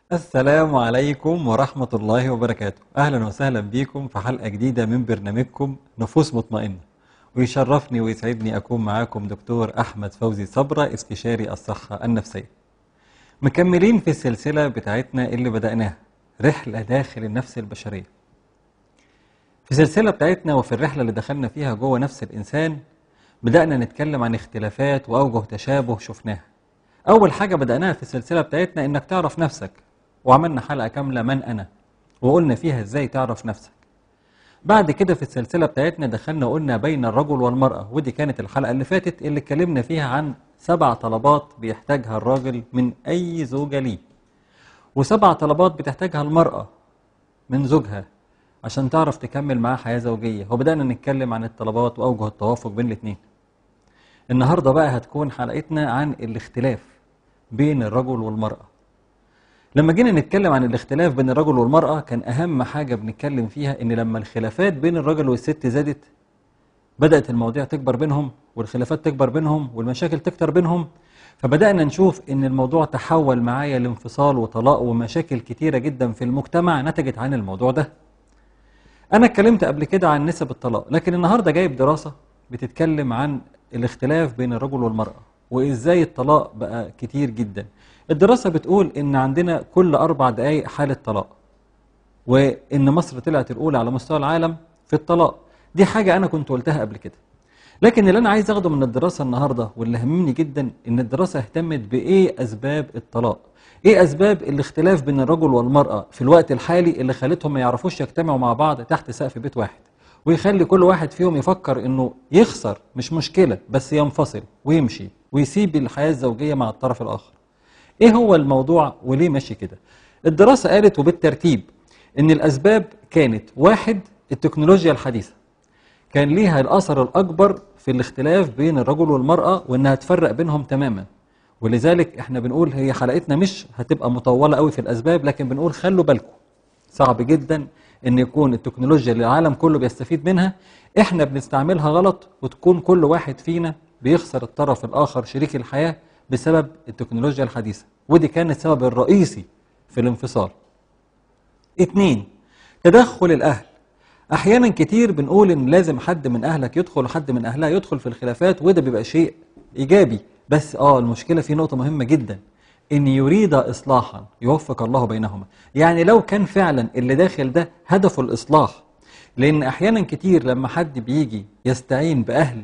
السلام عليكم ورحمة الله وبركاته أهلا وسهلا بكم في حلقة جديدة من برنامجكم نفوس مطمئنة ويشرفني ويسعدني أكون معاكم دكتور أحمد فوزي صبرة استشاري الصحة النفسية مكملين في السلسلة بتاعتنا اللي بدأناها رحلة داخل النفس البشرية في السلسلة بتاعتنا وفي الرحلة اللي دخلنا فيها جوه نفس الإنسان بدأنا نتكلم عن اختلافات وأوجه تشابه شفناها أول حاجة بدأناها في السلسلة بتاعتنا إنك تعرف نفسك وعملنا حلقة كاملة من أنا وقلنا فيها إزاي تعرف نفسك بعد كده في السلسلة بتاعتنا دخلنا قلنا بين الرجل والمرأة ودي كانت الحلقة اللي فاتت اللي اتكلمنا فيها عن سبع طلبات بيحتاجها الراجل من أي زوجة ليه وسبع طلبات بتحتاجها المرأة من زوجها عشان تعرف تكمل معاه حياة زوجية وبدأنا نتكلم عن الطلبات وأوجه التوافق بين الاتنين النهاردة بقى هتكون حلقتنا عن الاختلاف بين الرجل والمرأة لما جينا نتكلم عن الاختلاف بين الرجل والمرأة كان أهم حاجة بنتكلم فيها إن لما الخلافات بين الرجل والست زادت بدأت المواضيع تكبر بينهم والخلافات تكبر بينهم والمشاكل تكتر بينهم فبدأنا نشوف إن الموضوع تحول معايا لانفصال وطلاق ومشاكل كتيرة جدا في المجتمع نتجت عن الموضوع ده أنا اتكلمت قبل كده عن نسب الطلاق لكن النهاردة جايب دراسة بتتكلم عن الاختلاف بين الرجل والمرأة وإزاي الطلاق بقى كتير جدا الدراسة بتقول إن عندنا كل أربع دقايق حالة طلاق وإن مصر طلعت الأولى على مستوى العالم في الطلاق دي حاجة أنا كنت قلتها قبل كده لكن اللي أنا عايز أخده من الدراسة النهاردة واللي هممني جدا إن الدراسة اهتمت بإيه أسباب الطلاق إيه أسباب الاختلاف بين الرجل والمرأة في الوقت الحالي اللي خلتهم ما يعرفوش يجتمعوا مع بعض تحت سقف بيت واحد ويخلي كل واحد فيهم يفكر إنه يخسر مش مشكلة بس ينفصل ويمشي ويسيب الحياة الزوجية مع الطرف الآخر ايه هو الموضوع وليه ماشي كده الدراسة قالت وبالترتيب ان الاسباب كانت واحد التكنولوجيا الحديثة كان ليها الاثر الاكبر في الاختلاف بين الرجل والمرأة وانها تفرق بينهم تماما ولذلك احنا بنقول هي حلقتنا مش هتبقى مطولة قوي في الاسباب لكن بنقول خلوا بالكم صعب جدا ان يكون التكنولوجيا اللي العالم كله بيستفيد منها احنا بنستعملها غلط وتكون كل واحد فينا بيخسر الطرف الاخر شريك الحياه بسبب التكنولوجيا الحديثة ودي كان السبب الرئيسي في الانفصال اتنين تدخل الأهل أحيانا كتير بنقول إن لازم حد من أهلك يدخل وحد من أهلها يدخل في الخلافات وده بيبقى شيء إيجابي بس آه المشكلة في نقطة مهمة جدا إن يريد إصلاحا يوفق الله بينهما يعني لو كان فعلا اللي داخل ده هدفه الإصلاح لأن أحيانا كتير لما حد بيجي يستعين بأهل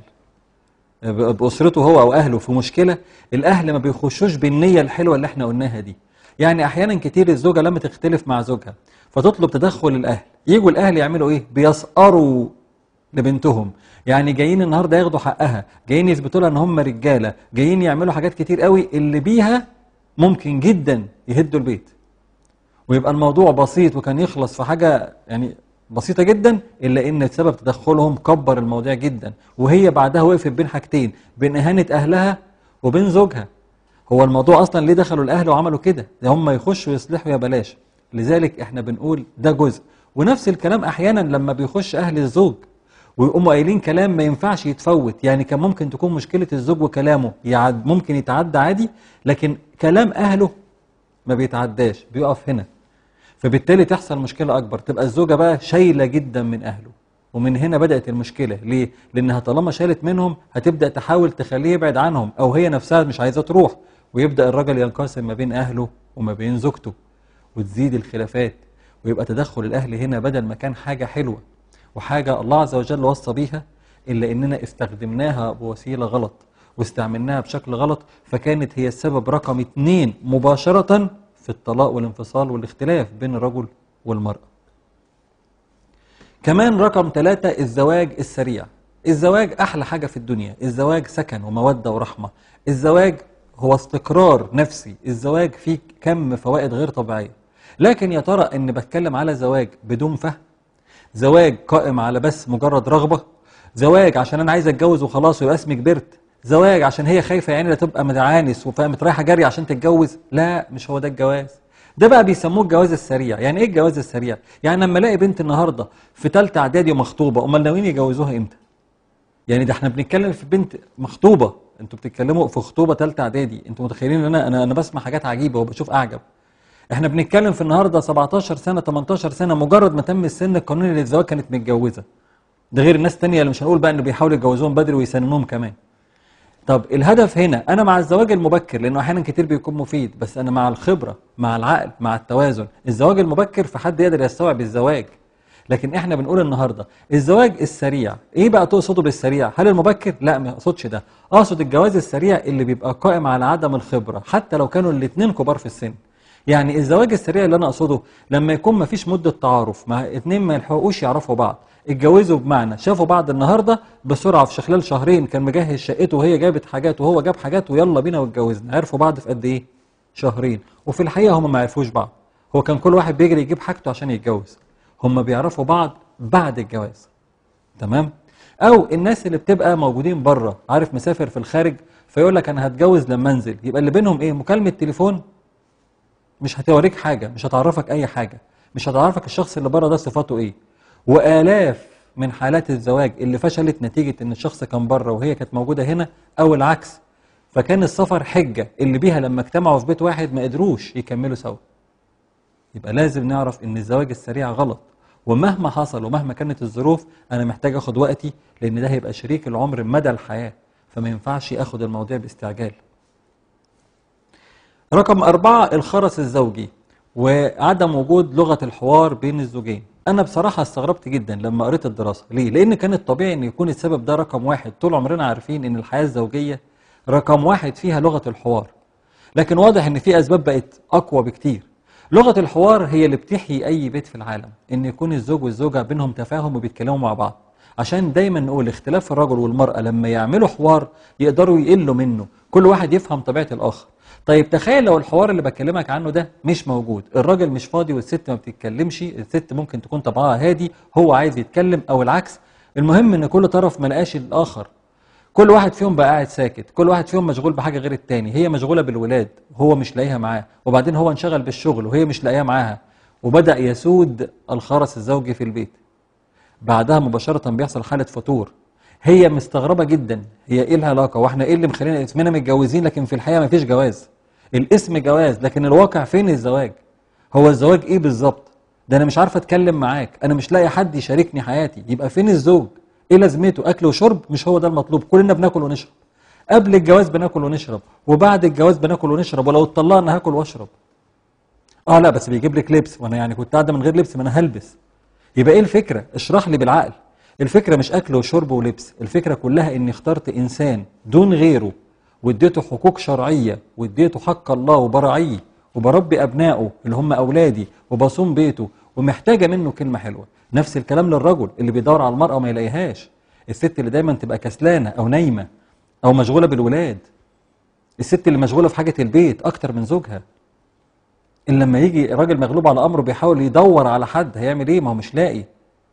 بأسرته هو أو أهله في مشكلة الأهل ما بيخشوش بالنية الحلوة اللي احنا قلناها دي يعني أحيانا كتير الزوجة لما تختلف مع زوجها فتطلب تدخل الأهل يجوا الأهل يعملوا إيه بيسقروا لبنتهم يعني جايين النهارده ياخدوا حقها جايين يثبتوا لها ان هم رجاله جايين يعملوا حاجات كتير قوي اللي بيها ممكن جدا يهدوا البيت ويبقى الموضوع بسيط وكان يخلص في حاجه يعني بسيطة جدا إلا إن سبب تدخلهم كبر المواضيع جدا وهي بعدها وقفت بين حاجتين بين إهانة أهلها وبين زوجها هو الموضوع أصلا ليه دخلوا الأهل وعملوا كده ده هم يخشوا يصلحوا يا بلاش لذلك إحنا بنقول ده جزء ونفس الكلام أحيانا لما بيخش أهل الزوج ويقوموا قايلين كلام ما ينفعش يتفوت يعني كان ممكن تكون مشكلة الزوج وكلامه يعد ممكن يتعدى عادي لكن كلام أهله ما بيتعداش بيقف هنا فبالتالي تحصل مشكلة أكبر تبقى الزوجة بقى شايلة جدا من أهله ومن هنا بدأت المشكلة ليه؟ لأنها طالما شالت منهم هتبدأ تحاول تخليه يبعد عنهم أو هي نفسها مش عايزة تروح ويبدأ الرجل ينقسم ما بين أهله وما بين زوجته وتزيد الخلافات ويبقى تدخل الأهل هنا بدل ما كان حاجة حلوة وحاجة الله عز وجل وصى بيها إلا إننا استخدمناها بوسيلة غلط واستعملناها بشكل غلط فكانت هي السبب رقم اتنين مباشرة في الطلاق والانفصال والاختلاف بين الرجل والمرأة كمان رقم ثلاثة الزواج السريع الزواج أحلى حاجة في الدنيا الزواج سكن ومودة ورحمة الزواج هو استقرار نفسي الزواج فيه كم فوائد غير طبيعية لكن يا ترى أن بتكلم على زواج بدون فهم زواج قائم على بس مجرد رغبة زواج عشان أنا عايز أتجوز وخلاص ويبقى اسمي كبرت زواج عشان هي خايفة يعني لا تبقى متعانس وفقامت رايحة جري عشان تتجوز لا مش هو ده الجواز ده بقى بيسموه الجواز السريع يعني ايه الجواز السريع يعني لما الاقي بنت النهارده في ثالثه اعدادي ومخطوبه امال ناويين يجوزوها امتى يعني ده احنا بنتكلم في بنت مخطوبه انتوا بتتكلموا في خطوبه ثالثه اعدادي انتوا متخيلين ان انا انا انا بسمع حاجات عجيبه وبشوف اعجب احنا بنتكلم في النهارده 17 سنه 18 سنه مجرد ما تم السن القانوني للزواج كانت متجوزه ده غير الناس التانية اللي مش هنقول بقى انه بيحاولوا يتجوزوهم بدري ويسننوهم كمان طب الهدف هنا انا مع الزواج المبكر لانه احيانا كتير بيكون مفيد بس انا مع الخبره مع العقل مع التوازن الزواج المبكر في حد يقدر يستوعب الزواج لكن احنا بنقول النهارده الزواج السريع ايه بقى تقصده بالسريع هل المبكر لا ما اقصدش ده اقصد الجواز السريع اللي بيبقى قائم على عدم الخبره حتى لو كانوا الاثنين كبار في السن يعني الزواج السريع اللي انا اقصده لما يكون ما فيش مده تعارف مع اتنين ما يلحقوش يعرفوا بعض اتجوزوا بمعنى شافوا بعض النهارده بسرعه في خلال شهرين كان مجهز شقته وهي جابت حاجات وهو جاب حاجات ويلا بينا واتجوزنا عرفوا بعض في قد ايه شهرين وفي الحقيقه هم ما عرفوش بعض هو كان كل واحد بيجري يجيب حاجته عشان يتجوز هم بيعرفوا بعض بعد الجواز تمام او الناس اللي بتبقى موجودين بره عارف مسافر في الخارج فيقول لك انا هتجوز لما انزل يبقى اللي بينهم ايه مكالمه تليفون مش هتوريك حاجه مش هتعرفك اي حاجه مش هتعرفك الشخص اللي بره ده صفاته ايه والاف من حالات الزواج اللي فشلت نتيجه ان الشخص كان بره وهي كانت موجوده هنا او العكس فكان السفر حجه اللي بيها لما اجتمعوا في بيت واحد ما قدروش يكملوا سوا يبقى لازم نعرف ان الزواج السريع غلط ومهما حصل ومهما كانت الظروف انا محتاج اخد وقتي لان ده هيبقى شريك العمر مدى الحياه فما ينفعش اخد المواضيع باستعجال رقم أربعة الخرس الزوجي وعدم وجود لغة الحوار بين الزوجين أنا بصراحة استغربت جدا لما قريت الدراسة ليه؟ لأن كان الطبيعي أن يكون السبب ده رقم واحد طول عمرنا عارفين أن الحياة الزوجية رقم واحد فيها لغة الحوار لكن واضح أن في أسباب بقت أقوى بكتير لغة الحوار هي اللي بتحيي أي بيت في العالم أن يكون الزوج والزوجة بينهم تفاهم وبيتكلموا مع بعض عشان دايما نقول اختلاف الرجل والمرأة لما يعملوا حوار يقدروا يقلوا منه كل واحد يفهم طبيعة الآخر طيب تخيل لو الحوار اللي بكلمك عنه ده مش موجود الراجل مش فاضي والست ما بتتكلمش الست ممكن تكون طبعها هادي هو عايز يتكلم او العكس المهم ان كل طرف ما لقاش الاخر كل واحد فيهم بقى قاعد ساكت كل واحد فيهم مشغول بحاجه غير التاني هي مشغوله بالولاد هو مش لاقيها معاه وبعدين هو انشغل بالشغل وهي مش لاقيها معاها وبدا يسود الخرس الزوجي في البيت بعدها مباشره بيحصل حاله فتور هي مستغربه جدا هي ايه العلاقه واحنا ايه اللي مخلينا اسمنا متجوزين لكن في الحقيقه ما فيش جواز الاسم جواز لكن الواقع فين الزواج هو الزواج ايه بالظبط ده انا مش عارفه اتكلم معاك انا مش لاقي حد يشاركني حياتي يبقى فين الزوج ايه لازمته اكل وشرب مش هو ده المطلوب كلنا بناكل ونشرب قبل الجواز بناكل ونشرب وبعد الجواز بناكل ونشرب ولو اتطلقنا هاكل واشرب اه لا بس بيجيب لك لبس وانا يعني كنت قاعده من غير لبس ما انا هلبس يبقى ايه الفكره اشرح لي بالعقل الفكره مش اكل وشرب ولبس الفكره كلها اني اخترت انسان دون غيره واديته حقوق شرعيه واديته حق الله وبراعيه وبربي ابنائه اللي هم اولادي وبصوم بيته ومحتاجه منه كلمه حلوه نفس الكلام للرجل اللي بيدور على المراه وما يلاقيهاش الست اللي دايما تبقى كسلانه او نايمه او مشغوله بالولاد الست اللي مشغوله في حاجه البيت اكتر من زوجها اللي لما يجي راجل مغلوب على امره بيحاول يدور على حد هيعمل ايه ما هو مش لاقي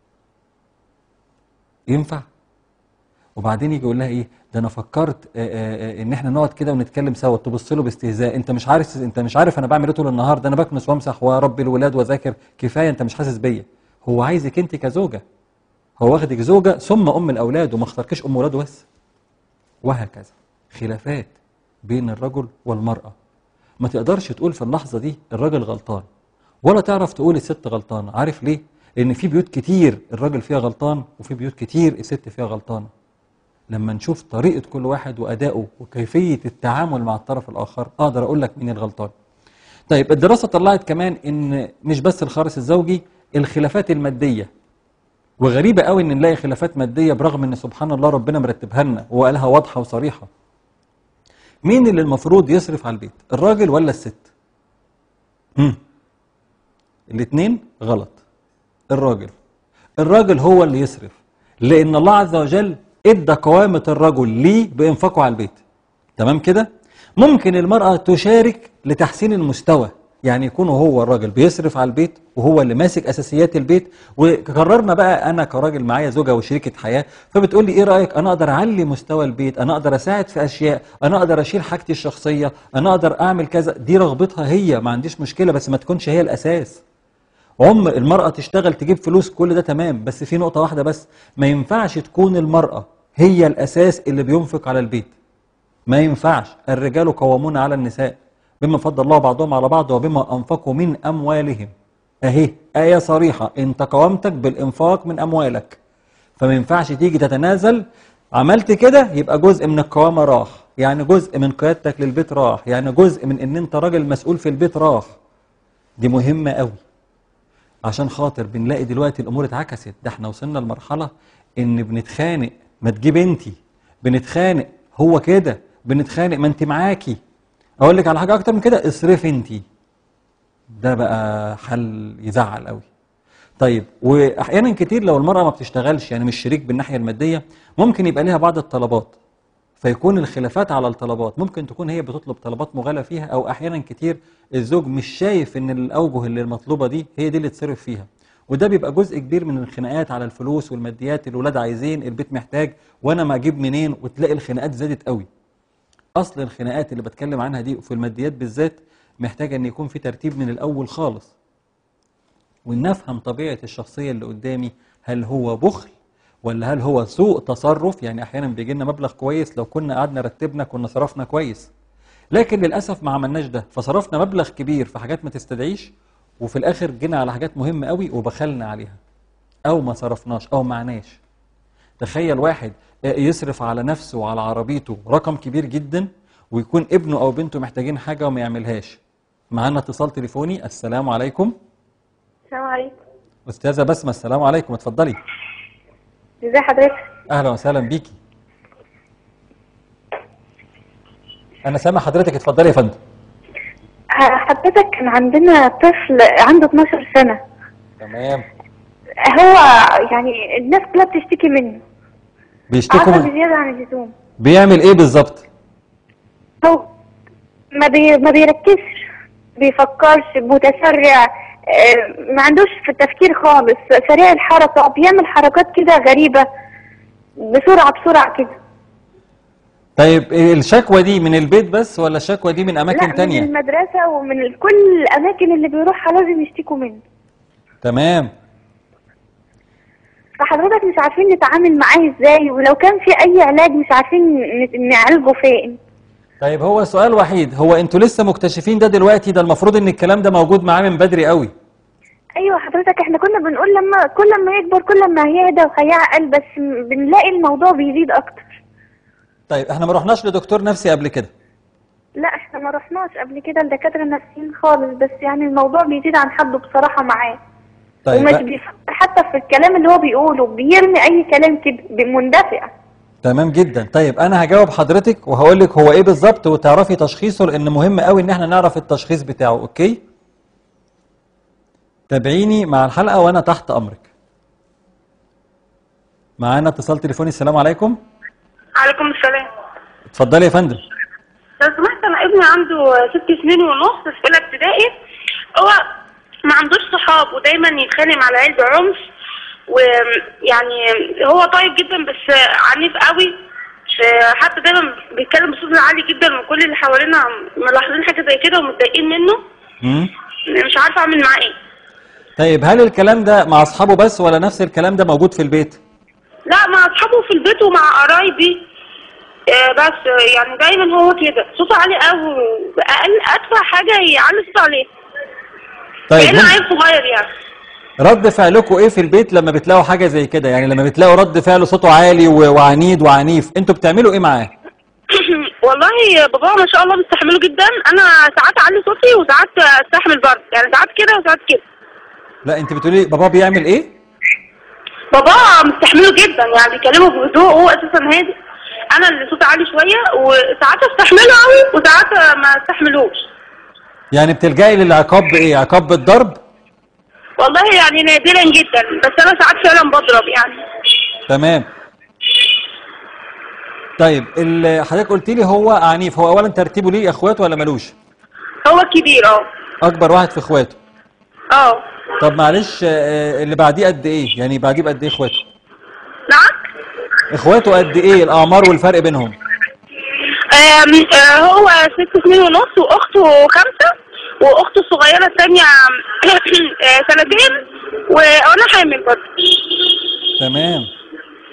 ينفع وبعدين يجي يقول لها ايه ده انا فكرت آآ آآ ان احنا نقعد كده ونتكلم سوا تبص له باستهزاء انت مش عارف انت مش عارف انا بعمل ايه طول النهار ده انا بكنس وامسح واربي الولاد واذاكر كفايه انت مش حاسس بيا هو عايزك انت كزوجه هو واخدك زوجه ثم ام الاولاد وما اختاركش ام ولاده بس وهكذا خلافات بين الرجل والمراه ما تقدرش تقول في اللحظه دي الراجل غلطان ولا تعرف تقول الست غلطانه عارف ليه لان في بيوت كتير الراجل فيها غلطان وفي بيوت كتير الست فيها غلطانه لما نشوف طريقة كل واحد وأدائه وكيفية التعامل مع الطرف الآخر أقدر أقول لك مين الغلطان طيب الدراسة طلعت كمان إن مش بس الخرس الزوجي الخلافات المادية وغريبة قوي إن نلاقي خلافات مادية برغم إن سبحان الله ربنا مرتبها لنا وقالها واضحة وصريحة مين اللي المفروض يصرف على البيت الراجل ولا الست هم. الاثنين غلط الراجل الراجل هو اللي يصرف لأن الله عز وجل ادى قوامة الرجل ليه بإنفاقه على البيت تمام كده ممكن المرأة تشارك لتحسين المستوى يعني يكون هو الراجل بيصرف على البيت وهو اللي ماسك اساسيات البيت وقررنا بقى انا كراجل معايا زوجه وشريكه حياه فبتقول لي ايه رايك انا اقدر اعلي مستوى البيت انا اقدر اساعد في اشياء انا اقدر اشيل حاجتي الشخصيه انا اقدر اعمل كذا دي رغبتها هي ما عنديش مشكله بس ما تكونش هي الاساس عم المرأة تشتغل تجيب فلوس كل ده تمام بس في نقطة واحدة بس ما ينفعش تكون المرأة هي الأساس اللي بينفق على البيت ما ينفعش الرجال قوامون على النساء بما فضل الله بعضهم على بعض وبما أنفقوا من أموالهم أهي آية صريحة أنت قوامتك بالإنفاق من أموالك فما ينفعش تيجي تتنازل عملت كده يبقى جزء من القوامة راح يعني جزء من قيادتك للبيت راح يعني جزء من ان انت راجل مسؤول في البيت راح دي مهمة قوي عشان خاطر بنلاقي دلوقتي الامور اتعكست ده احنا وصلنا لمرحلة ان بنتخانق ما تجيب انتي بنتخانق هو كده بنتخانق ما انت معاكي اقول لك على حاجة اكتر من كده اصرفي انتي ده بقى حل يزعل قوي طيب واحيانا كتير لو المرأة ما بتشتغلش يعني مش شريك بالناحية المادية ممكن يبقى ليها بعض الطلبات فيكون الخلافات على الطلبات ممكن تكون هي بتطلب طلبات مغالى فيها او احيانا كتير الزوج مش شايف ان الاوجه اللي المطلوبة دي هي دي اللي تصرف فيها وده بيبقى جزء كبير من الخناقات على الفلوس والماديات الولاد عايزين البيت محتاج وانا ما اجيب منين وتلاقي الخناقات زادت قوي اصل الخناقات اللي بتكلم عنها دي في الماديات بالذات محتاجه ان يكون في ترتيب من الاول خالص وان افهم طبيعه الشخصيه اللي قدامي هل هو بخل ولا هل هو سوء تصرف يعني احيانا بيجي لنا مبلغ كويس لو كنا قعدنا رتبنا كنا صرفنا كويس لكن للاسف ما عملناش ده فصرفنا مبلغ كبير في حاجات ما تستدعيش وفي الاخر جينا على حاجات مهمه قوي وبخلنا عليها او ما صرفناش او معناش تخيل واحد يصرف على نفسه وعلى عربيته رقم كبير جدا ويكون ابنه او بنته محتاجين حاجه وما يعملهاش معانا اتصال تليفوني السلام عليكم السلام عليكم استاذه بسمه السلام عليكم اتفضلي ازي حضرتك اهلا وسهلا بيكي انا سامع حضرتك اتفضلي يا فندم حضرتك كان عندنا طفل عنده 12 سنة تمام هو يعني الناس كلها بتشتكي منه بيشتكوا عصبي من... زيادة عن اللزوم بيعمل ايه بالظبط هو ما بي ما بيركزش بيفكرش متسرع آه، ما عندوش في التفكير خالص سريع الحركة بيعمل حركات كده غريبة بسرعة بسرعة كده طيب إيه الشكوى دي من البيت بس ولا الشكوى دي من لا اماكن من تانية المدرسة ومن ال- كل الأماكن اللي بيروحها لازم يشتكوا منه تمام فحضرتك مش عارفين نتعامل معاه ازاي ولو كان في اي علاج مش عارفين ن- نعالجه فين طيب هو سؤال وحيد هو انتوا لسه مكتشفين ده دلوقتي ده المفروض ان الكلام ده موجود معاه من بدري قوي ايوه حضرتك احنا كنا بنقول لما كل ما يكبر كل ما هيهدى وهيعقل بس م- بنلاقي الموضوع بيزيد اكتر طيب احنا ما رحناش لدكتور نفسي قبل كده لا احنا ما رحناش قبل كده لدكاتره نفسيين خالص بس يعني الموضوع بيزيد عن حده بصراحه معاه طيب ومش أ- بيفكر حتى في الكلام اللي هو بيقوله بيرمي اي كلام كده مندفع تمام جدا طيب انا هجاوب حضرتك وهقول لك هو ايه بالظبط وتعرفي تشخيصه لان مهم قوي ان احنا نعرف التشخيص بتاعه اوكي تابعيني مع الحلقه وانا تحت امرك معانا اتصال تليفوني السلام عليكم عليكم السلام اتفضلي يا فندم لو سمحت انا ابني عنده ست سنين ونص في اولى ابتدائي هو ما عندوش صحاب ودايما يتخانق مع العيال بعنف ويعني هو طيب جدا بس عنيف قوي حتى دايما بيتكلم بصوت عالي جدا وكل اللي حوالينا ملاحظين حاجه زي كده ومتضايقين منه مم. مش عارفه اعمل معاه ايه طيب هل الكلام ده مع اصحابه بس ولا نفس الكلام ده موجود في البيت لا مع اصحابه في البيت ومع قرايبي آه، بس آه، يعني دايما هو كده صوته عالي قوي اقل ادفع حاجه يعلي صوته عليه طيب كأنه هم- عيل صغير يعني رد فعلكم ايه في البيت لما بتلاقوا حاجه زي كده يعني لما بتلاقوا رد فعله صوته عالي و- وعنيد وعنيف انتوا بتعملوا ايه معاه والله بابا ما شاء الله مستحمله جدا انا ساعات اعلي صوتي وساعات استحمل برضه يعني ساعات كده وساعات كده لا انت بتقولي بابا بيعمل ايه بابا مستحمله جدا يعني بيكلمه بهدوء هو اساسا هادي انا اللي صوتي عالي شويه وساعات استحمله قوي وساعات ما استحملوش يعني بتلجئي للعقاب بايه عقاب بالضرب والله يعني نادرا جدا بس انا ساعات فعلا بضرب يعني تمام طيب ال- حضرتك قلت لي هو عنيف هو اولا ترتيبه ليه اخواته ولا ملوش هو كبير اه اكبر واحد في اخواته اه طب معلش آه، اللي بعديه قد ايه يعني بعديه بقد ايه اخواته نعم اخواته قد ايه الاعمار والفرق بينهم آم، آه، هو ست سنين ونص واخته خمسة واخته الصغيرة الثانية آه، سنتين وانا حامل برضه تمام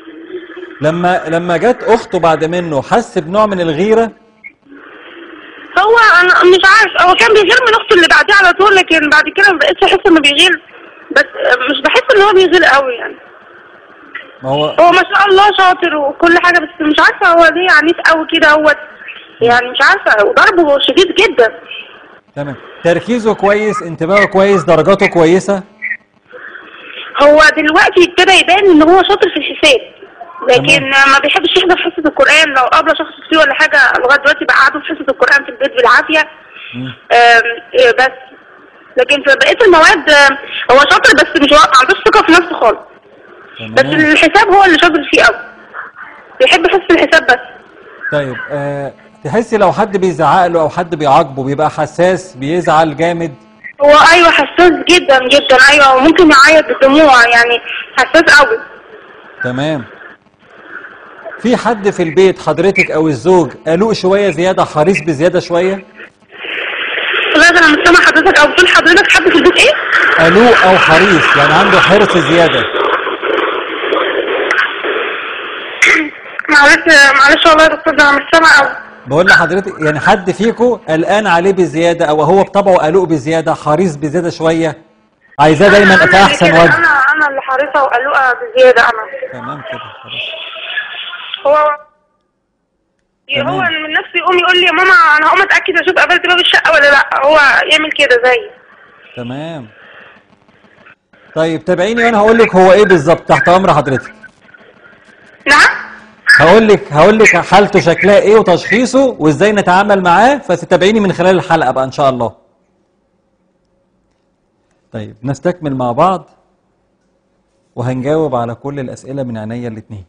لما لما جت اخته بعد منه حس بنوع من الغيره هو انا مش عارف هو كان بيغير من اخته اللي بعديه على طول لكن بعد كده ما بقتش احس انه بيغير بس مش بحس ان هو بيغير قوي يعني ما هو هو ما شاء الله شاطر وكل حاجه بس مش عارفه هو ليه عنيف قوي كده هو يعني مش عارفه وضربه شديد جدا تمام تركيزه كويس انتباهه كويس درجاته كويسة هو دلوقتي ابتدى يبان ان هو شاطر في الحساب لكن ما بيحبش يحضر حصه القران لو قابله شخص فيه ولا حاجه لغايه دلوقتي بقعده في حصه القران في البيت بالعافيه مم. آم، إيه بس لكن في بقيه المواد آم، هو شاطر بس مش ما عندوش ثقه في نفسه خالص بس تمام الحساب هو اللي شاطر فيه قوي بيحب حصه الحساب بس طيب آه تحسي لو حد بيزعق له او حد بيعاقبه بيبقى حساس بيزعل جامد هو ايوه حساس جدا جدا ايوه وممكن يعيط بالدموع يعني حساس قوي تمام في حد في البيت حضرتك او الزوج قلوق شوية زيادة حريص بزيادة شوية لا ده انا مش سامع حضرتك او بتقول حضرتك حد في البيت ايه؟ قلوق او حريص يعني عنده حرص زيادة معلش معلش والله يا دكتور ده انا مش سامع قوي بقول لحضرتك يعني حد فيكو قلقان عليه بزيادة او هو بطبعه قلوق بزيادة حريص بزيادة شوية عايزاه دايما أنا في اللي احسن كده، وجه انا انا اللي حريصه وقلقه بزياده انا تمام كده خلاص هو تمام. هو من نفسه يقوم يقول لي يا ماما انا هقوم اتاكد اشوف قفلت باب الشقه ولا لا هو يعمل كده زيي تمام طيب تابعيني وانا هقول لك هو ايه بالظبط تحت امر حضرتك نعم هقول لك هقول لك حالته شكلها ايه وتشخيصه وازاي نتعامل معاه فتتابعيني من خلال الحلقه بقى ان شاء الله طيب نستكمل مع بعض وهنجاوب على كل الاسئله من عينيا الاثنين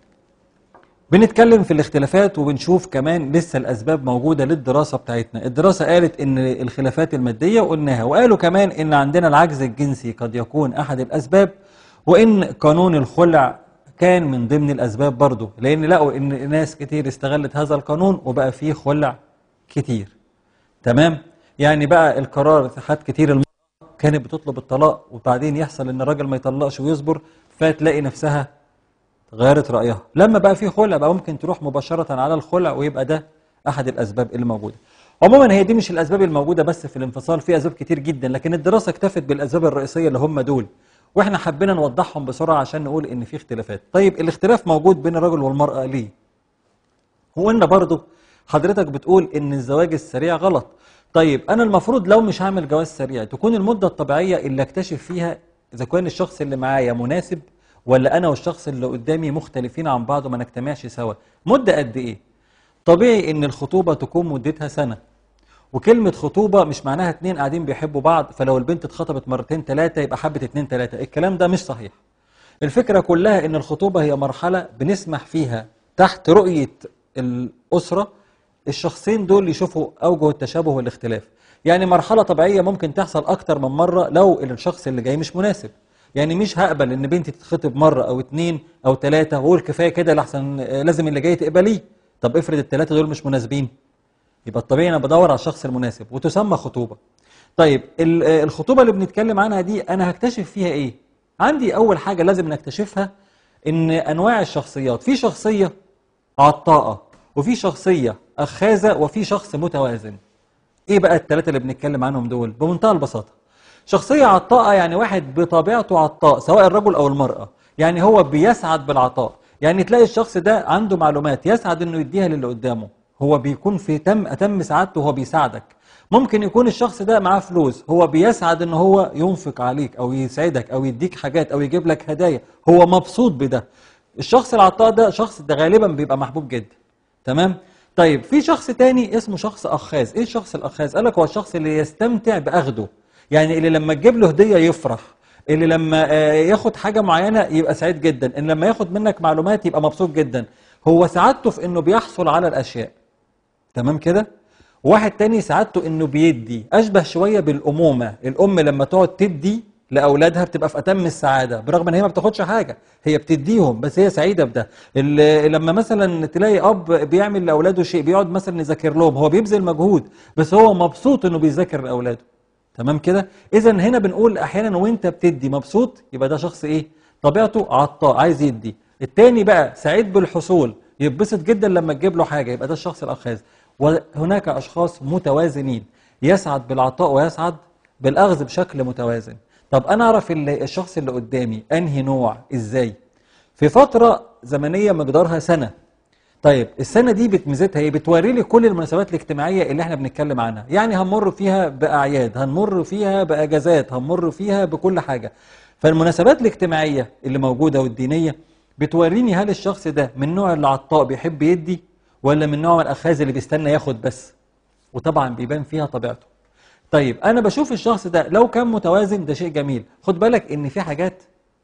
بنتكلم في الاختلافات وبنشوف كمان لسه الاسباب موجوده للدراسه بتاعتنا الدراسه قالت ان الخلافات الماديه قلناها وقالوا كمان ان عندنا العجز الجنسي قد يكون احد الاسباب وان قانون الخلع كان من ضمن الاسباب برضه لان لقوا ان ناس كتير استغلت هذا القانون وبقى فيه خلع كتير تمام يعني بقى القرار خد كتير المرأة كانت بتطلب الطلاق وبعدين يحصل ان الراجل ما يطلقش ويصبر فتلاقي نفسها غيرت رأيها لما بقى في خلع بقى ممكن تروح مباشرة على الخلع ويبقى ده أحد الأسباب اللي موجودة عموما هي دي مش الأسباب الموجودة بس في الانفصال في أسباب كتير جدا لكن الدراسة اكتفت بالأسباب الرئيسية اللي هم دول واحنا حبينا نوضحهم بسرعة عشان نقول إن في اختلافات طيب الاختلاف موجود بين الرجل والمرأة ليه هو ان برضه حضرتك بتقول ان الزواج السريع غلط طيب انا المفروض لو مش هعمل جواز سريع تكون المده الطبيعيه اللي اكتشف فيها اذا كان الشخص اللي معايا مناسب ولا انا والشخص اللي قدامي مختلفين عن بعض وما نجتمعش سوا مده قد ايه طبيعي ان الخطوبه تكون مدتها سنه وكلمة خطوبة مش معناها اتنين قاعدين بيحبوا بعض فلو البنت اتخطبت مرتين تلاتة يبقى حبت اتنين تلاتة الكلام ده مش صحيح الفكرة كلها ان الخطوبة هي مرحلة بنسمح فيها تحت رؤية الأسرة الشخصين دول يشوفوا أوجه التشابه والاختلاف يعني مرحلة طبيعية ممكن تحصل أكتر من مرة لو الشخص اللي جاي مش مناسب يعني مش هقبل ان بنتي تتخطب مرة أو اتنين أو تلاتة وأقول كفاية كده لحسن آه، لازم اللي جاي تقبليه طب افرض التلاتة دول مش مناسبين يبقى الطبيعي انا بدور على الشخص المناسب وتسمى خطوبه طيب ال- آه، الخطوبه اللي بنتكلم عنها دي انا هكتشف فيها ايه عندي اول حاجه لازم نكتشفها ان انواع الشخصيات في شخصيه عطاءه وفي شخصيه اخاذه وفي شخص متوازن ايه بقى الثلاثه اللي بنتكلم عنهم دول بمنتهى البساطه شخصيه عطاءه يعني واحد بطبيعته عطاء سواء الرجل او المراه يعني هو بيسعد بالعطاء يعني تلاقي الشخص ده عنده معلومات يسعد انه يديها للي قدامه هو بيكون في تم اتم سعادته وهو بيساعدك ممكن يكون الشخص ده معاه فلوس هو بيسعد ان هو ينفق عليك او يسعدك او يديك حاجات او يجيب لك هدايا هو مبسوط بده الشخص العطاء ده شخص ده غالبا بيبقى محبوب جدا تمام طيب في شخص تاني اسمه شخص اخاذ ايه الشخص الاخاذ قال لك هو الشخص اللي يستمتع باخده يعني اللي لما تجيب له هديه يفرح اللي لما آه، ياخد حاجه معينه يبقى سعيد جدا ان لما ياخد منك معلومات يبقى مبسوط جدا هو سعادته في انه بيحصل على الاشياء تمام كده واحد تاني سعادته انه بيدي اشبه شويه بالامومه الام لما تقعد تدي لاولادها بتبقى في اتم السعاده برغم ان هي ما بتاخدش حاجه هي بتديهم بس هي سعيده بده ال- لما مثلا تلاقي اب بيعمل لاولاده شيء بيقعد مثلا يذاكر لهم هو بيبذل مجهود بس هو مبسوط انه بيذاكر لاولاده تمام كده اذا هنا بنقول احيانا وانت بتدي مبسوط يبقى ده شخص ايه طبيعته عطاء عايز يدي التاني بقى سعيد بالحصول يتبسط جدا لما تجيب له حاجه يبقى ده الشخص الاخاذ وهناك اشخاص متوازنين يسعد بالعطاء ويسعد بالاخذ بشكل متوازن طب انا اعرف اللي الشخص اللي قدامي انهي نوع ازاي في فتره زمنيه مقدارها سنه طيب السنه دي بتميزتها ايه بتوري لي كل المناسبات الاجتماعيه اللي احنا بنتكلم عنها يعني هنمر فيها باعياد هنمر فيها باجازات هنمر فيها بكل حاجه فالمناسبات الاجتماعيه اللي موجوده والدينيه بتوريني هل الشخص ده من نوع اللي عطاء بيحب يدي ولا من نوع الاخاذ اللي بيستنى ياخد بس وطبعا بيبان فيها طبيعته طيب انا بشوف الشخص ده لو كان متوازن ده شيء جميل خد بالك ان في حاجات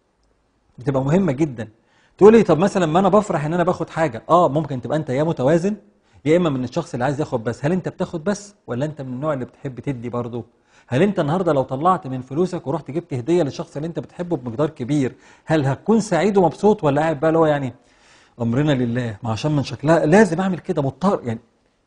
بتبقى مهمه جدا تقول لي طب مثلا ما انا بفرح ان انا باخد حاجه اه ممكن تبقى انت يا متوازن يا اما من الشخص اللي عايز ياخد بس هل انت بتاخد بس ولا انت من النوع اللي بتحب تدي برضه هل انت النهارده لو طلعت من فلوسك ورحت جبت هديه للشخص اللي انت بتحبه بمقدار كبير هل هتكون سعيد ومبسوط ولا قاعد بقى اللي هو يعني امرنا لله ما عشان من شكلها لازم اعمل كده مضطر يعني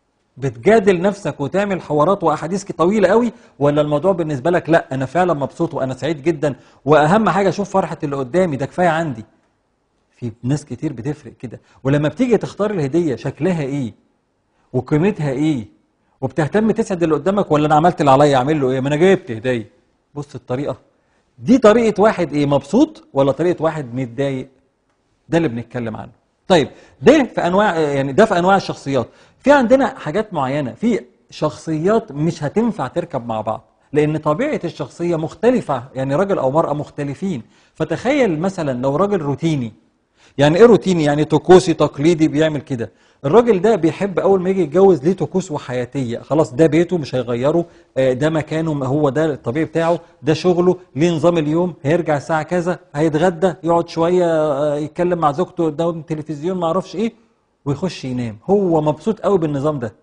بتجادل نفسك وتعمل حوارات واحاديث طويله قوي ولا الموضوع بالنسبه لك لا انا فعلا مبسوط وانا سعيد جدا واهم حاجه اشوف فرحه اللي قدامي ده كفايه عندي في ناس كتير بتفرق كده ولما بتيجي تختار الهديه شكلها ايه وقيمتها ايه وبتهتم تسعد اللي قدامك ولا انا عملت اللي عليا اعمل له ايه ما انا جبت هديه بص الطريقه دي طريقه واحد ايه مبسوط ولا طريقه واحد متضايق ده اللي بنتكلم عنه طيب ده في انواع يعني ده في انواع الشخصيات في عندنا حاجات معينه في شخصيات مش هتنفع تركب مع بعض لان طبيعه الشخصيه مختلفه يعني راجل او مراه مختلفين فتخيل مثلا لو راجل روتيني يعني ايه روتيني يعني طقوسي تقليدي بيعمل كده الراجل ده بيحب اول ما يجي يتجوز ليه طقوس وحياتيه خلاص ده بيته مش هيغيره آه، ده مكانه هو ده الطبيعي بتاعه ده شغله ليه نظام اليوم هيرجع الساعه كذا هيتغدى يقعد شويه آه، يتكلم مع زوجته قدام التلفزيون ما اعرفش ايه ويخش ينام هو مبسوط قوي بالنظام ده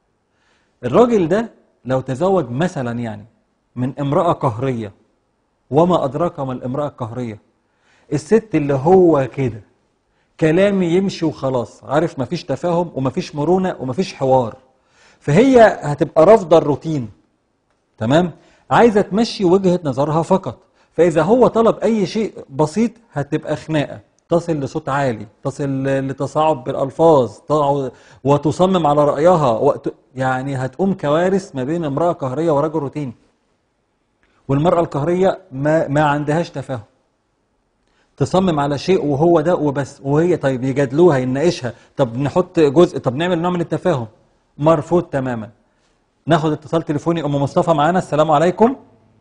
الراجل ده لو تزوج مثلا يعني من امراه قهريه وما ادراك ما الامراه القهريه الست اللي هو كده كلامي يمشي وخلاص عارف مفيش تفاهم ومفيش مرونة ومفيش حوار فهي هتبقى رافضة الروتين تمام عايزة تمشي وجهة نظرها فقط فإذا هو طلب أي شيء بسيط هتبقى خناقة تصل لصوت عالي تصل لتصاعد بالألفاظ تقع- وتصمم على رأيها وقت يعني هتقوم كوارث ما بين امرأة قهرية ورجل روتيني والمرأة القهرية ما, ما عندهاش تفاهم تصمم على شيء وهو ده وبس وهي طيب يجادلوها يناقشها طب نحط جزء طب نعمل نوع من التفاهم مرفوض تماما ناخد اتصال تليفوني ام مصطفى معانا السلام عليكم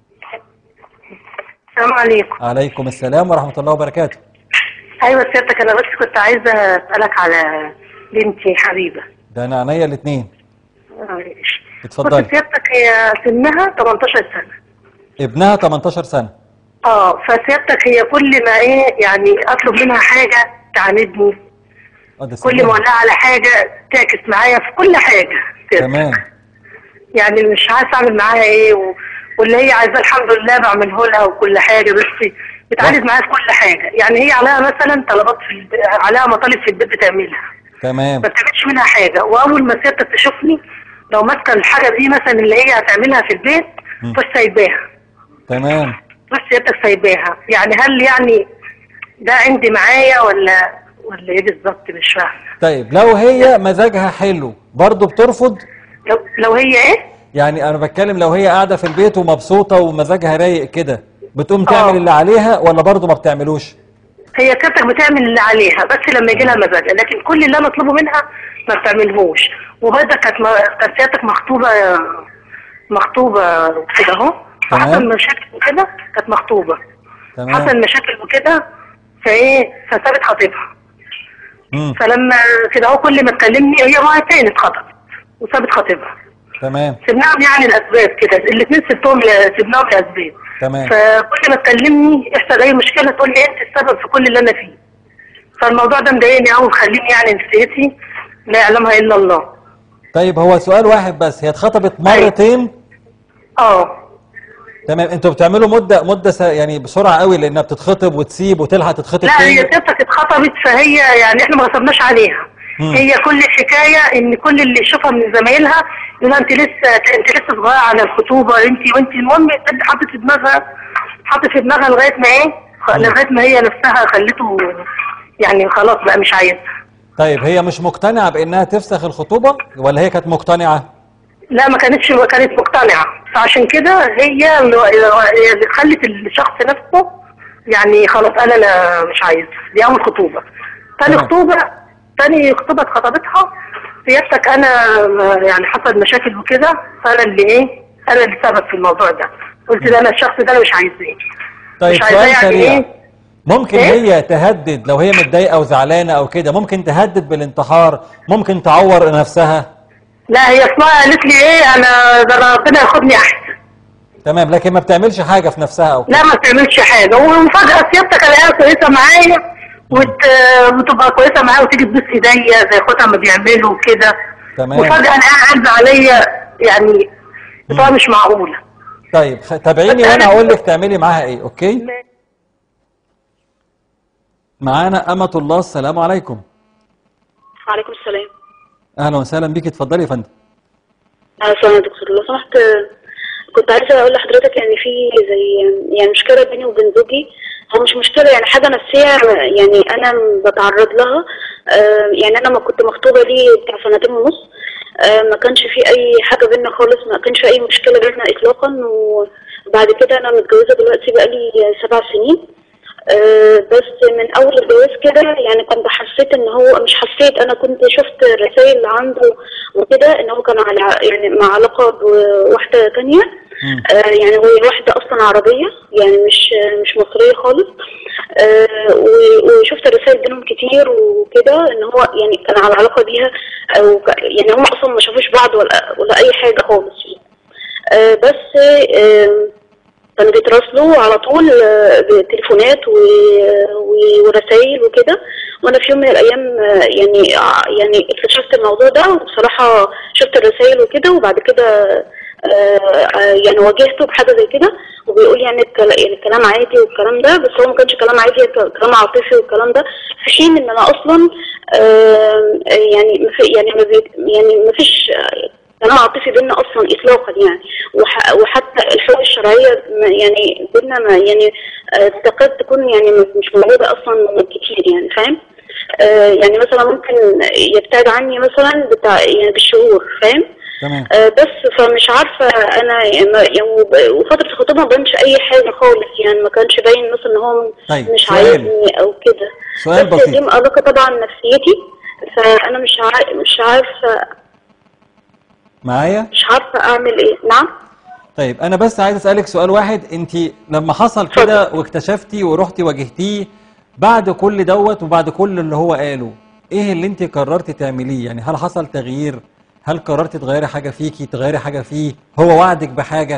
السلام عليكم عليكم السلام ورحمه الله وبركاته ايوه سيادتك انا بس كنت عايزه اسالك على بنتي حبيبه ده انا عينيا الاثنين معلش. اتفضلي. كنت سيادتك هي سنها 18 سنه ابنها 18 سنه اه فسيادتك هي كل ما ايه يعني اطلب منها حاجه تعاندني اه ده كل سنين. ما اقول لها على حاجه تعكس معايا في كل حاجه سيادتك. تمام يعني مش عارفه اعمل معاها ايه و... واللي هي عايزاه الحمد لله بعمله لها وكل حاجه بس بتعاند معايا في كل حاجه يعني هي عليها مثلا طلبات في الب... عليها مطالب في البيت بتعملها تمام ما بتعملش منها حاجه واول ما سيادتك تشوفني لو ماسكه الحاجه دي مثلا اللي هي هتعملها في البيت مم. بس سايباها تمام بس سيادتك سايباها يعني هل يعني ده عندي معايا ولا ولا ايه بالظبط مش فاهمه طيب لو هي مزاجها حلو برضه بترفض لو لو هي ايه يعني انا بتكلم لو هي قاعده في البيت ومبسوطه ومزاجها رايق كده بتقوم تعمل آه. اللي عليها ولا برضه ما بتعملوش هي سيادتك بتعمل اللي عليها بس لما يجي لها مزاج لكن كل اللي انا اطلبه منها ما بتعملهوش وبرضه كانت م- كانت سيادتك مخطوبه مخطوبه كده اهو تمام. حصل مشاكل وكده كانت مخطوبه حصل تمام مشاكل وكده فايه فسابت خطيبها مم. فلما كده اهو كل ما تكلمني هي مرة تاني اتخطبت وسابت خطيبها تمام سيبناهم يعني الاسباب كده الاثنين سبتهم ل- سيبناهم لاسباب تمام فكل ما تكلمني يحصل اي مشكله تقول لي انت السبب في كل اللي انا فيه فالموضوع ده مضايقني قوي مخليني يعني نفسيتي لا يعلمها الا الله طيب هو سؤال واحد بس هي اتخطبت مرتين اه تمام انتوا بتعملوا مده مده س... يعني بسرعه قوي لانها بتتخطب وتسيب وتلحق تتخطب لا هي تاني سيادتك اتخطبت فهي يعني احنا ما غصبناش عليها مم. هي كل الحكايه ان كل اللي يشوفها من زمايلها يقول لها انت لسه انت لسه صغيره على الخطوبه انت وانت المهم انت حاطط في دماغها حاطط في دماغها لغايه ما ايه خ- مم. لغايه ما هي نفسها خلته يعني خلاص بقى مش عايزها طيب هي مش مقتنعة بانها تفسخ الخطوبة ولا هي كانت مقتنعة لا ما كانتش ما كانت مقتنعه فعشان كده هي اللي هي اللي خلت الشخص نفسه يعني خلاص قال انا مش عايز دي اول خطوبه تاني تمام. خطوبه تاني خطوبه اتخطبتها سيادتك انا يعني حصل مشاكل وكده فانا اللي ايه انا اللي سبب في الموضوع ده قلت ده انا الشخص ده انا مش عايزاه طيب مش عايزاه سؤال يعني سريع ايه ممكن إيه؟ هي تهدد لو هي متضايقة وزعلانة او كده ممكن تهدد بالانتحار ممكن تعور نفسها لا هي اسمها قالت لي ايه انا ده ربنا ياخدني احسن تمام لكن ما بتعملش حاجة في نفسها او كده لا ما بتعملش حاجه وفجاه سيادتك الاقيها كويسه معايا وت... وتبقى كويسه معايا وتيجي تبوس ايديا زي اخواتها ما بيعملوا وكده تمام. وفجاه الاقيها عايزه عليا يعني بطريقه مش معقوله طيب خ- تابعيني بس وانا أنا- هقول لك تعملي معاها ايه اوكي معانا أمة الله السلام عليكم وعليكم السلام اهلا وسهلا بيك اتفضلي يا فندم اهلا وسهلا يا دكتور لو سمحت آه، كنت عايزه اقول لحضرتك ان في زي يعني مشكله بيني وبين زوجي هو مش مشكله يعني حاجه نفسيه يعني انا بتعرض لها آه، يعني انا ما كنت مخطوبه لي بتاع سنتين ونص آه، ما كانش في اي حاجه بينا خالص ما كانش في اي مشكله بينا اطلاقا وبعد كده انا متجوزه دلوقتي بقالي سبع سنين آه، بس من اول الجواز كده يعني كنت حسيت ان هو مش حسيت انا كنت شفت رسائل عنده وكده ان هو كان على يعني مع علاقه بواحده تانية مم. آه، يعني وهي واحده اصلا عربيه يعني مش مش مصريه خالص آه، و- وشفت رسائل بينهم كتير وكده ان هو يعني كان على علاقه بيها او ك- يعني هم اصلا ما شافوش بعض ولا ولا اي حاجه خالص آه، بس آه، كانوا بيتراسلوا على طول آه، بتليفونات و- و- ورسائل وكده وانا في يوم من الايام آه، يعني آه، يعني اكتشفت الموضوع ده وبصراحه شفت الرسائل وكده وبعد كده آه، آه، يعني واجهته بحاجه زي كده وبيقول يعني الكلا- يعني الكلام عادي والكلام ده بس هو ما كانش كلام عادي ك- كلام عاطفي والكلام ده في حين ان انا اصلا آه، يعني ما في- يعني ما بي- يعني ما فيش آه، كلام عاطفي بينا اصلا اطلاقا يعني وح وحتى الحقوق الشرعيه ما- يعني بينا ما يعني آه، تكاد تكون يعني مش موجوده اصلا كتير يعني فاهم آه، يعني مثلا ممكن يبتعد عني مثلا بتاع يعني بالشهور فاهم تمام آه، بس فمش عارفه انا يعني وب- وفتره الخطوبه ما بانش اي حاجه خالص يعني ما كانش باين مثلا ان هو طيب، مش سؤال. عايزني او كده سؤال بس بسيط. دي مقلقه طبعا نفسيتي فانا مش عارف مش عارفه معايا مش عارفه اعمل ايه نعم طيب انا بس عايز اسالك سؤال واحد انت لما حصل كده واكتشفتي ورحتي واجهتيه بعد كل دوت وبعد كل اللي هو قاله ايه اللي انت قررتي تعمليه يعني هل حصل تغيير هل قررتي تغيري حاجه فيكي تغيري حاجه فيه هو وعدك بحاجه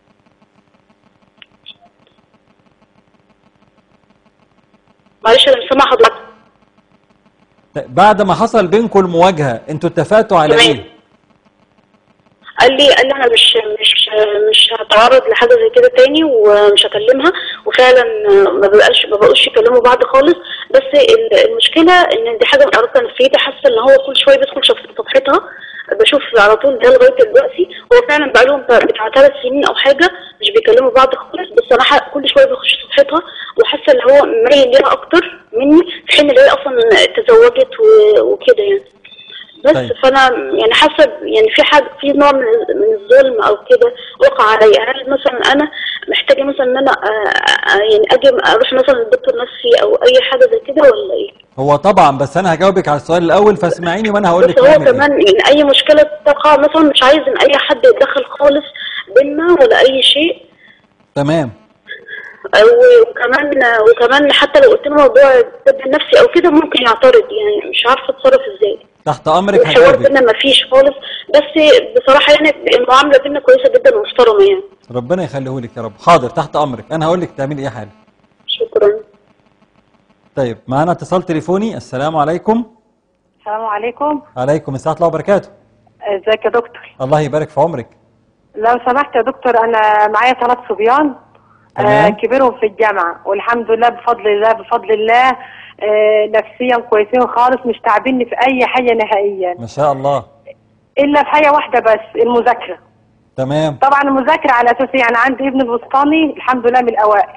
معلش انا مش سامعه حضرتك طيب، بعد ما حصل بينكم المواجهه انتوا اتفقتوا على تمام. ايه قال لي قال لي انا مش مش مش هتعرض لحاجه زي كده تاني ومش هكلمها وفعلا ما بقاش ما بقوش يكلموا بعض خالص بس ال- المشكله ان دي حاجه مقرقه نفسيتي حاسه ان هو كل شويه بيدخل شف- صفحتها بشوف على طول ده لغايه دلوقتي هو فعلا بقى لهم بتاع ثلاث سنين او حاجه مش بيكلموا بعض خالص بس انا ح- كل شويه بخش صفحتها وحاسه ان هو مايل ليها اكتر مني في حين ان هي اصلا تزوجت و- وكده يعني بس طيب. فانا يعني حاسه يعني في حاجه في نوع من من الظلم او كده وقع عليا هل مثلا انا محتاجه مثلا ان انا آه، آه، يعني اجي اروح مثلا للدكتور نفسي او اي حاجه زي كده ولا ايه؟ هو طبعا بس انا هجاوبك على السؤال الاول فاسمعيني وانا هقول بس لك هو نعمل ايه كمان يعني اي مشكله تقع مثلا مش عايز ان اي حد يتدخل خالص بينا ولا اي شيء تمام و- وكمان وكمان حتى لو قلت له موضوع الطب النفسي او كده ممكن يعترض يعني مش عارفه اتصرف ازاي تحت امرك الحوار هجاوبك بينا ما فيش خالص بس بصراحه يعني المعامله بينا كويسه جدا ومحترمه يعني ربنا يخليهولك يا رب حاضر تحت امرك انا هقول لك تعملي ايه حالا شكرا طيب معانا اتصال تليفوني السلام عليكم السلام عليكم عليكم السلام ورحمه الله وبركاته ازيك يا دكتور الله يبارك في عمرك لو سمحت يا دكتور انا معايا ثلاث صبيان آه تمام. كبيرهم في الجامعه والحمد لله بفضل الله بفضل الله آه نفسيا كويسين خالص مش تعبيني في اي حاجه نهائيا ما شاء الله الا في حاجه واحده بس المذاكره تمام طبعا المذاكره على اساس يعني عندي ابن الوسطاني الحمد لله من الاوائل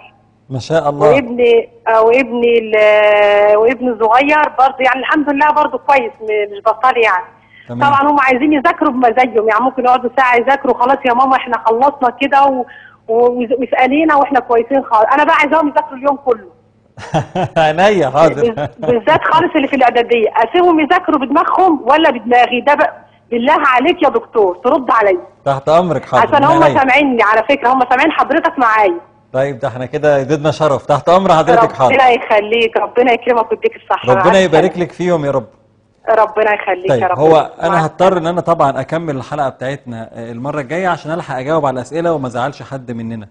ما شاء الله وابني آه، وابني ال- وابني الصغير برضه يعني الحمد لله برضه كويس م- مش بطال يعني تمام. طبعا هم عايزين يذاكروا بمزاجهم يعني ممكن يقعدوا ساعه يذاكروا خلاص يا ماما احنا خلصنا كده و... و- واسالينا واحنا كويسين خالص انا بقى عايزاهم يذاكروا اليوم كله عينيا حاضر بال- بالذات خالص اللي في الاعداديه اسيبهم يذاكروا بدماغهم ولا بدماغي ده بقى بالله عليك يا دكتور ترد عليا تحت امرك حاضر عشان هم عينيا. سامعيني على فكره هم سامعين حضرتك معايا طيب ده احنا كده زدنا شرف تحت امر حضرتك حاضر ربنا يخليك ربنا يكرمك ويديك الصحه مع ربنا يبارك السلامة. لك فيهم يا رب ربنا يخليك طيب يا رب هو مع انا هضطر ان انا طبعا اكمل الحلقه بتاعتنا آه، المره الجايه عشان الحق اجاوب على الاسئله وما ازعلش حد مننا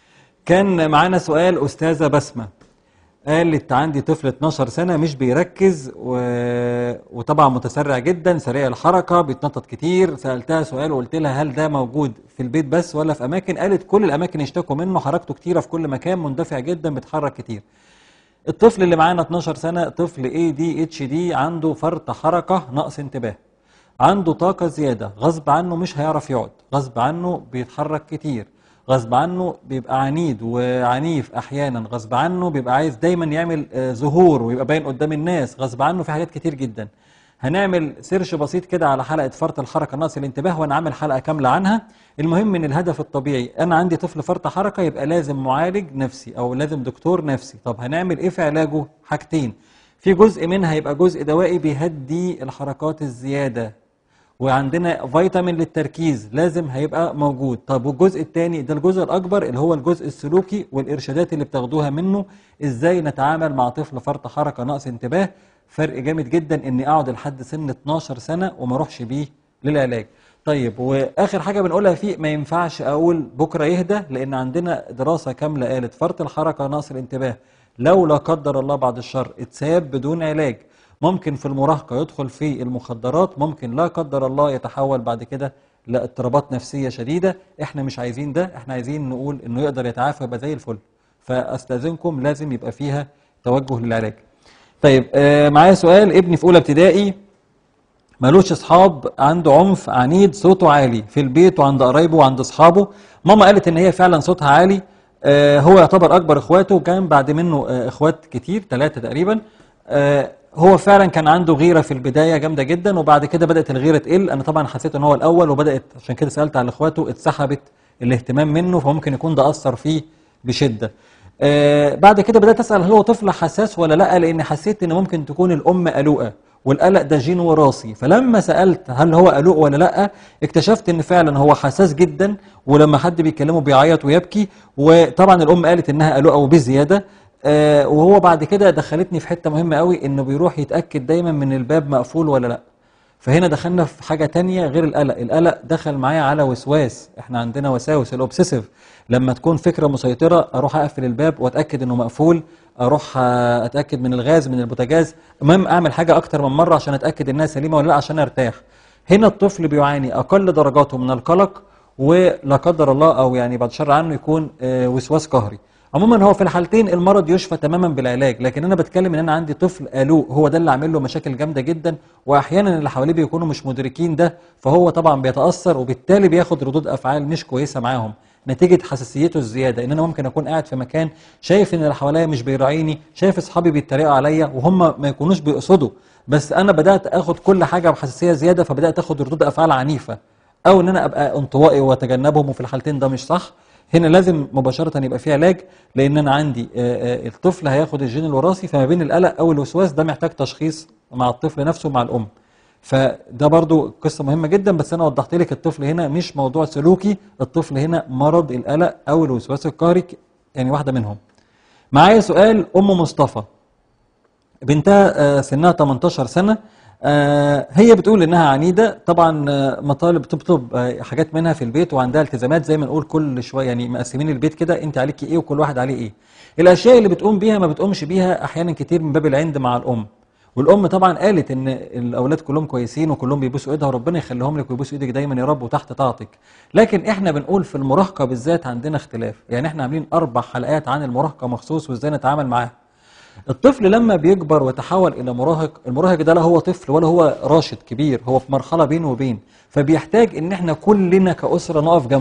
كان معانا سؤال استاذه بسمه قالت عندي طفل 12 سنه مش بيركز و... وطبعا متسرع جدا سريع الحركه بيتنطط كتير سالتها سؤال وقلت لها هل ده موجود في البيت بس ولا في اماكن قالت كل الاماكن يشتكوا منه حركته كتيره في كل مكان مندفع جدا بيتحرك كتير الطفل اللي معانا 12 سنة طفل اي دي اتش دي عنده فرط حركة نقص انتباه عنده طاقة زيادة غصب عنه مش هيعرف يقعد غصب عنه بيتحرك كتير غصب عنه بيبقى عنيد وعنيف احيانا غصب عنه بيبقى عايز دايما يعمل آه، ظهور ويبقى باين قدام الناس غصب عنه في حاجات كتير جدا هنعمل سيرش بسيط كده على حلقة فرط الحركة نقص الانتباه وانا عامل حلقة كاملة عنها المهم ان الهدف الطبيعي انا عندي طفل فرط حركة يبقى لازم معالج نفسي او لازم دكتور نفسي طب هنعمل ايه في علاجه حاجتين في جزء منها يبقى جزء دوائي بيهدي الحركات الزيادة وعندنا فيتامين للتركيز لازم هيبقى موجود طب والجزء الثاني ده الجزء الاكبر اللي هو الجزء السلوكي والارشادات اللي بتاخدوها منه ازاي نتعامل مع طفل فرط حركه نقص انتباه فرق جامد جدا اني اقعد لحد سن 12 سنه وما اروحش بيه للعلاج طيب واخر حاجه بنقولها فيه ما ينفعش اقول بكره يهدى لان عندنا دراسه كامله قالت فرط الحركه نقص الانتباه لو لا قدر الله بعد الشر اتساب بدون علاج ممكن في المراهقة يدخل في المخدرات ممكن لا قدر الله يتحول بعد كده لاضطرابات نفسية شديدة احنا مش عايزين ده احنا عايزين نقول انه يقدر يتعافى يبقى زي الفل فاستاذنكم لازم يبقى فيها توجه للعلاج طيب آه معايا سؤال ابني في اولى ابتدائي ملوش اصحاب عنده عنف عنيد صوته عالي في البيت وعند قرايبه وعند اصحابه ماما قالت ان هي فعلا صوتها عالي آه هو يعتبر اكبر اخواته وكان بعد منه آه اخوات كتير ثلاثة تقريبا آه هو فعلا كان عنده غيرة في البداية جامدة جدا وبعد كده بدأت الغيرة تقل انا طبعا حسيت ان هو الاول وبدأت عشان كده سألت على اخواته اتسحبت الاهتمام منه فممكن يكون ده اثر فيه بشدة آه بعد كده بدأت أسأل هل هو طفل حساس ولا لا لأن حسيت إن ممكن تكون الأم قلقة والقلق ده جين وراثي فلما سألت هل هو قلق ولا لا اكتشفت إن فعلا هو حساس جدا ولما حد بيكلمه بيعيط ويبكي وطبعا الأم قالت إنها قلقة وبزيادة آه وهو بعد كده دخلتني في حتة مهمة قوي إنه بيروح يتأكد دايما من الباب مقفول ولا لا فهنا دخلنا في حاجة تانية غير القلق القلق دخل معايا على وسواس احنا عندنا وساوس الاوبسيسيف لما تكون فكرة مسيطرة اروح اقفل الباب واتأكد انه مقفول اروح آه، اتأكد من الغاز من البوتاجاز المهم اعمل حاجة اكتر من مرة عشان اتأكد انها سليمة ولا لا عشان ارتاح هنا الطفل بيعاني اقل درجاته من القلق ولا قدر الله او يعني بعد شر عنه يكون آه، وسواس قهري عموما هو في الحالتين المرض يشفى تماما بالعلاج لكن انا بتكلم ان انا عندي طفل قلوق هو ده اللي عامل له مشاكل جامده جدا واحيانا اللي حواليه بيكونوا مش مدركين ده فهو طبعا بيتاثر وبالتالي بياخد ردود افعال مش كويسه معاهم نتيجه حساسيته الزياده ان انا ممكن اكون قاعد في مكان شايف ان اللي حواليا مش بيراعيني شايف اصحابي بيتريقوا عليا وهم ما يكونوش بيقصدوا بس انا بدات اخد كل حاجه بحساسيه زياده فبدات اخد ردود افعال عنيفه او ان انا ابقى انطوائي واتجنبهم وفي الحالتين ده مش صح هنا لازم مباشرة يبقى فيه علاج لأن أنا عندي آه، آه، الطفل هياخد الجين الوراثي فما بين القلق أو الوسواس ده محتاج تشخيص مع الطفل نفسه ومع الأم فده برضو قصة مهمة جدا بس أنا وضحت لك الطفل هنا مش موضوع سلوكي الطفل هنا مرض القلق أو الوسواس القهري يعني واحدة منهم معايا سؤال أم مصطفى بنتها آه، سنها 18 سنة آه، هي بتقول انها عنيده طبعا آه، مطالب بتطلب آه، حاجات منها في البيت وعندها التزامات زي ما نقول كل شويه يعني مقسمين البيت كده انت عليكي ايه وكل واحد عليه ايه الاشياء اللي بتقوم بيها ما بتقومش بيها احيانا كتير من باب العند مع الام والام طبعا قالت ان الاولاد كلهم كويسين وكلهم بيبوسوا ايدها وربنا يخليهم لك ويبوسوا ايدك دايما يا رب وتحت طاعتك لكن احنا بنقول في المراهقه بالذات عندنا اختلاف يعني احنا عاملين اربع حلقات عن المراهقه مخصوص وازاي نتعامل معاها الطفل لما بيكبر ويتحول الى مراهق المراهق ده لا هو طفل ولا هو راشد كبير هو في مرحله بين وبين فبيحتاج ان احنا كلنا كاسره نقف جنبه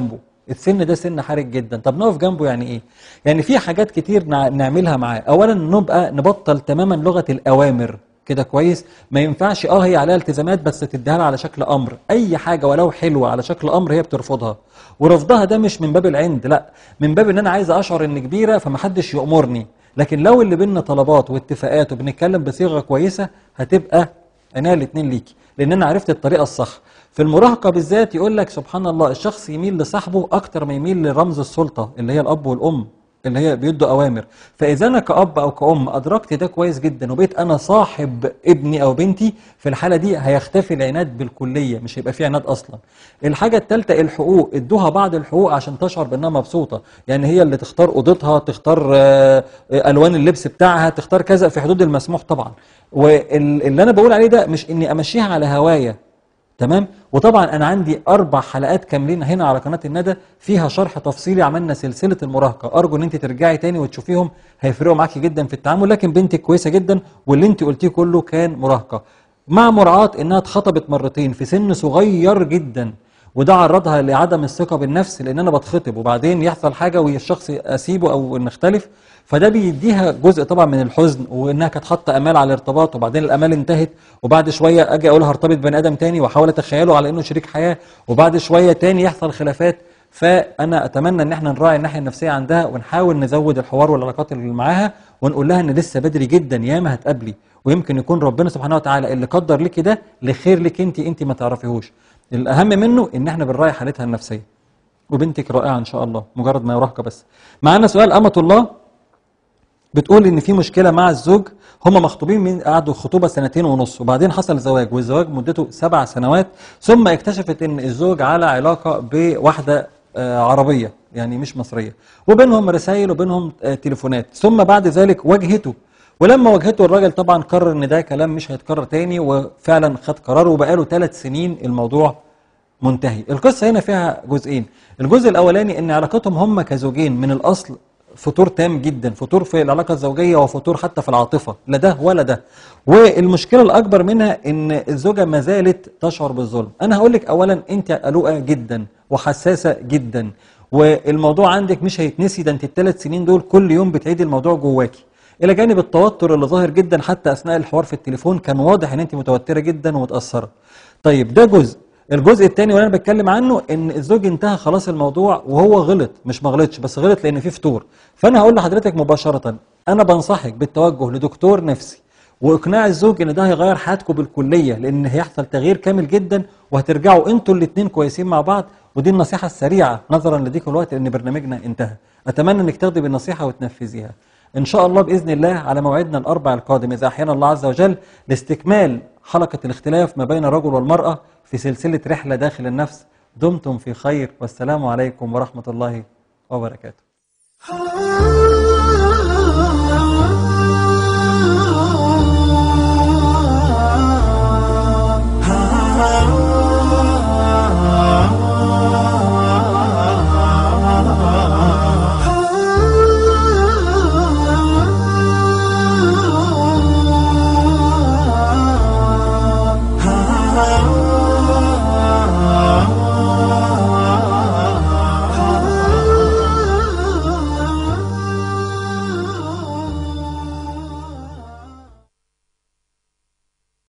السن ده سن حرج جدا طب نقف جنبه يعني ايه يعني في حاجات كتير نع- نعملها معاه اولا نبقى نبطل تماما لغه الاوامر كده كويس ما ينفعش اه هي عليها التزامات بس تديها لها على شكل امر اي حاجه ولو حلوه على شكل امر هي بترفضها ورفضها ده مش من باب العند لا من باب ان انا عايز اشعر ان كبيره فمحدش يامرني لكن لو اللي بينا طلبات واتفاقات وبنتكلم بصيغه كويسه هتبقى عينيا الاثنين ليكي لان انا عرفت الطريقه الصح في المراهقه بالذات يقول لك سبحان الله الشخص يميل لصاحبه اكتر ما يميل لرمز السلطه اللي هي الاب والام اللي هي بيدوا اوامر فاذا انا كاب او كأم ادركت ده كويس جدا وبقيت انا صاحب ابني او بنتي في الحاله دي هيختفي العناد بالكليه مش هيبقى في عناد اصلا الحاجه الثالثه الحقوق ادوها بعض الحقوق عشان تشعر بانها مبسوطه يعني هي اللي تختار اوضتها تختار آه، آه، الوان اللبس بتاعها تختار كذا في حدود المسموح طبعا واللي انا بقول عليه ده مش اني امشيها على هوايه تمام وطبعا انا عندي اربع حلقات كاملين هنا على قناه الندى فيها شرح تفصيلي عملنا سلسله المراهقه ارجو ان انت ترجعي تاني وتشوفيهم هيفرقوا معاكي جدا في التعامل لكن بنتك كويسه جدا واللي انت قلتيه كله كان مراهقه مع مراعاه انها اتخطبت مرتين في سن صغير جدا وده عرضها لعدم الثقه بالنفس لان انا بتخطب وبعدين يحصل حاجه والشخص اسيبه او نختلف فده بيديها جزء طبعا من الحزن وانها كانت حاطه امال على الارتباط وبعدين الامال انتهت وبعد شويه اجي اقول هرتبط بني ادم تاني واحاول اتخيله على انه شريك حياه وبعد شويه تاني يحصل خلافات فانا اتمنى ان احنا نراعي الناحيه النفسيه عندها ونحاول نزود الحوار والعلاقات اللي معاها ونقول لها ان لسه بدري جدا ياما هتقابلي ويمكن يكون ربنا سبحانه وتعالى اللي قدر لك ده لخير لك انت انت ما تعرفيهوش الاهم منه ان احنا بنراعي حالتها النفسيه وبنتك رائعه ان شاء الله مجرد ما يراهقه بس معانا سؤال امه الله بتقول ان في مشكله مع الزوج هم مخطوبين من قعدوا خطوبه سنتين ونص وبعدين حصل زواج والزواج مدته سبع سنوات ثم اكتشفت ان الزوج على علاقه بواحده آه، عربيه يعني مش مصريه وبينهم رسائل وبينهم آه، تليفونات ثم بعد ذلك واجهته ولما واجهته الراجل طبعا قرر ان ده كلام مش هيتكرر تاني وفعلا خد قراره وبقاله ثلاث سنين الموضوع منتهي القصة هنا فيها جزئين الجزء الأولاني أن علاقتهم هم كزوجين من الأصل فطور تام جدا فطور في العلاقة الزوجية وفطور حتى في العاطفة لا ده ولا ده والمشكلة الأكبر منها أن الزوجة ما زالت تشعر بالظلم أنا هقول لك أولا أنت قلقة جدا وحساسة جدا والموضوع عندك مش هيتنسي ده أنت الثلاث سنين دول كل يوم بتعيدي الموضوع جواكي الى جانب التوتر اللي ظاهر جدا حتى اثناء الحوار في التليفون كان واضح ان انت متوتره جدا ومتاثره طيب ده جزء الجزء الثاني واللي انا بتكلم عنه ان الزوج انتهى خلاص الموضوع وهو غلط مش ما غلطش بس غلط لان في فتور فانا هقول لحضرتك مباشره انا بنصحك بالتوجه لدكتور نفسي واقناع الزوج ان ده هيغير حياتكم بالكليه لان هيحصل تغيير كامل جدا وهترجعوا انتوا الاثنين كويسين مع بعض ودي النصيحه السريعه نظرا لضيق الوقت لان برنامجنا انتهى اتمنى انك تاخدي بالنصيحه وتنفذيها ان شاء الله باذن الله على موعدنا الاربع القادم اذا احيانا الله عز وجل لاستكمال حلقه الاختلاف ما بين الرجل والمراه في سلسله رحله داخل النفس دمتم في خير والسلام عليكم ورحمه الله وبركاته Ah